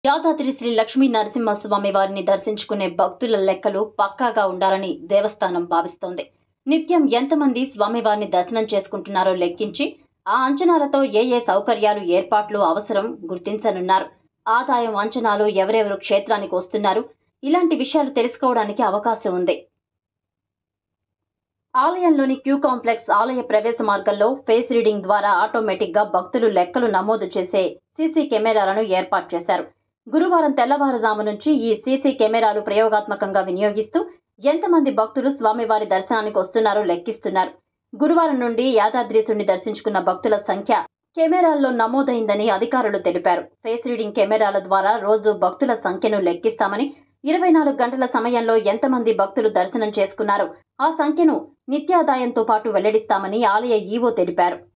యాదాద్రి శ్రీ లక్ష్మీ నరసింహస్వామి వారిని దర్శించుకునే భక్తుల లెక్కలు పక్కాగా ఉండాలని దేవస్థానం భావిస్తోంది నిత్యం ఎంతమంది స్వామివారిని దర్శనం చేసుకుంటున్నారో లెక్కించి ఆ అంచనాలతో ఏ ఏ సౌకర్యాలు ఏర్పాట్లు అవసరం గుర్తించనున్నారు ఆదాయం అంచనాలు ఎవరెవరు క్షేత్రానికి వస్తున్నారు ఇలాంటి విషయాలు తెలుసుకోవడానికి అవకాశం ఉంది ఆలయంలోని క్యూ కాంప్లెక్స్ ఆలయ ప్రవేశ మార్గంలో ఫేస్ రీడింగ్ ద్వారా ఆటోమేటిక్గా భక్తులు లెక్కలు నమోదు చేసే సీసీ కెమెరాలను ఏర్పాటు చేశారు గురువారం తెల్లవారుజాము నుంచి ఈ సీసీ కెమెరాలు ప్రయోగాత్మకంగా వినియోగిస్తూ ఎంతమంది భక్తులు స్వామివారి దర్శనానికి వస్తున్నారో లెక్కిస్తున్నారు గురువారం నుండి యాదాద్రీసుని దర్శించుకున్న భక్తుల సంఖ్య కెమెరాల్లో నమోదైందని అధికారులు తెలిపారు ఫేస్ రీడింగ్ కెమెరాల ద్వారా రోజు భక్తుల సంఖ్యను లెక్కిస్తామని ఇరవై నాలుగు గంటల సమయంలో ఎంతమంది భక్తులు దర్శనం చేసుకున్నారో ఆ సంఖ్యను నిత్యాదాయంతో పాటు వెల్లడిస్తామని ఆలయ ఈవో తెలిపారు